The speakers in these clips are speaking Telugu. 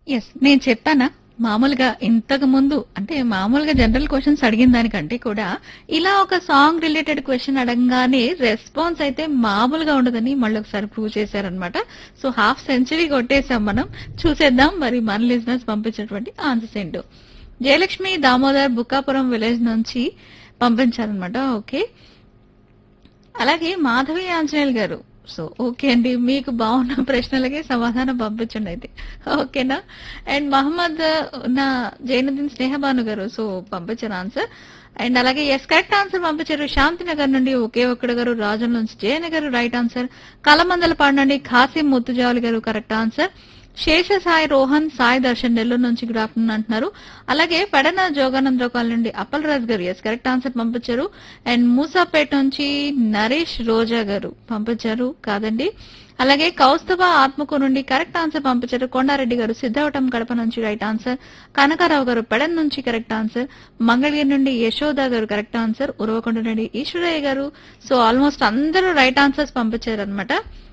ఎస్ నేను చెప్పానా మామూలుగా ఇంతకు ముందు అంటే మామూలుగా జనరల్ క్వశ్చన్స్ అడిగిన దానికంటే కూడా ఇలా ఒక సాంగ్ రిలేటెడ్ క్వశ్చన్ అడగగానే రెస్పాన్స్ అయితే మామూలుగా ఉండదని మళ్ళీ ఒకసారి ప్రూవ్ చేశారనమాట సో హాఫ్ సెంచరీ కొట్టేసాం మనం చూసేద్దాం మరి మన లిజినెస్ పంపించినటువంటి ఆన్సర్స్ ఏంటో జయలక్ష్మి దామోదర్ బుక్కాపురం విలేజ్ నుంచి పంపించారనమాట ఓకే అలాగే మాధవి ఆంజనేయులు గారు సో ఓకే అండి మీకు బాగున్న ప్రశ్నలకి సమాధానం పంపించండి అయితే ఓకేనా అండ్ మహమ్మద్ నా జైనుద్దీన్ స్నేహబాను గారు సో పంపించారు ఆన్సర్ అండ్ అలాగే ఎస్ కరెక్ట్ ఆన్సర్ పంపించారు శాంతినగర్ నుండి ఒకే ఒక్కడు గారు రాజం నుంచి జయనగర్ రైట్ ఆన్సర్ కలమందలపాడు నుండి ఖాసిం ముత్తుజావలి గారు కరెక్ట్ ఆన్సర్ శేష సాయి రోహన్ సాయి దర్శన్ నెల్లూరు నుంచి గుడ్ ఆఫ్టర్నూన్ అంటున్నారు అలాగే పెడన జోగానందరావు కాలనీ నుండి అప్పల్ రాజ్ గారు ఎస్ కరెక్ట్ ఆన్సర్ పంపించారు అండ్ మూసాపేట నుంచి నరేష్ రోజా గారు పంపించారు కాదండి అలాగే కౌస్తభ ఆత్మకు నుండి కరెక్ట్ ఆన్సర్ పంపించారు కొండారెడ్డి గారు సిద్ధవటం కడప నుంచి రైట్ ఆన్సర్ కనకారావు గారు పెడన్ నుంచి కరెక్ట్ ఆన్సర్ మంగళగిరి నుండి యశోద గారు కరెక్ట్ ఆన్సర్ ఉరవకొండ నుండి ఈశ్వరయ్య గారు సో ఆల్మోస్ట్ అందరూ రైట్ ఆన్సర్స్ పంపించారు అనమాట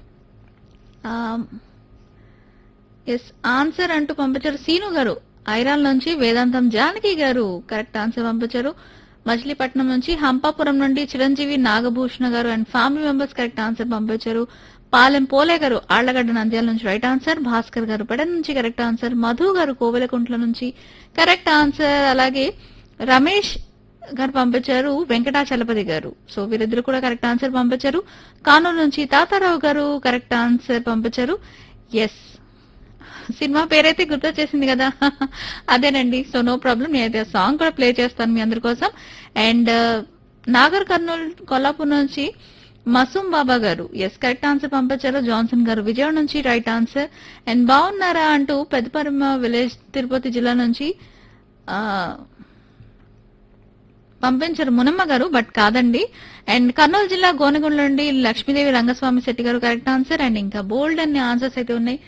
ఎస్ ఆన్సర్ అంటూ పంపించారు సీను గారు ఐరాల్ నుంచి వేదాంతం జానకి గారు కరెక్ట్ ఆన్సర్ పంపించారు మచిలీపట్నం నుంచి హంపాపురం నుండి చిరంజీవి నాగభూషణ గారు and family members correct answer పంపించారు పాలెం పోలే గారు ఆళ్లగడ్డ నంద్యాల నుంచి రైట్ ఆన్సర్ భాస్కర్ గారు పెడ నుంచి కరెక్ట్ ఆన్సర్ మధు గారు కోవెలకుంట్ల నుంచి కరెక్ట్ ఆన్సర్ అలాగే రమేష్ గారు పంపించారు వెంకటాచలపతి గారు సో వీరిద్దరు కూడా కరెక్ట్ ఆన్సర్ పంపించారు కానూరు నుంచి తాతారావు గారు కరెక్ట్ ఆన్సర్ పంపించారు ఎస్ సినిమా పేరైతే గుర్తొచ్చేసింది కదా అదేనండి సో నో ప్రాబ్లం నేనైతే ఆ సాంగ్ కూడా ప్లే చేస్తాను మీ అందరి కోసం అండ్ నాగర్ కర్నూలు కొల్లాపూర్ నుంచి మసూమ్ బాబా గారు ఎస్ కరెక్ట్ ఆన్సర్ పంపించారు జాన్సన్ గారు విజయవాడ నుంచి రైట్ ఆన్సర్ అండ్ బాగున్నారా అంటూ పెద్దపరమ విలేజ్ తిరుపతి జిల్లా నుంచి ఆ పంపించారు మునమ్మ గారు బట్ కాదండి అండ్ కర్నూలు జిల్లా గోనగుండ నుండి లక్ష్మీదేవి రంగస్వామి శెట్టి గారు కరెక్ట్ ఆన్సర్ అండ్ ఇంకా బోల్డ్ అన్ని ఆన్సర్స్ అయితే ఉన్నాయి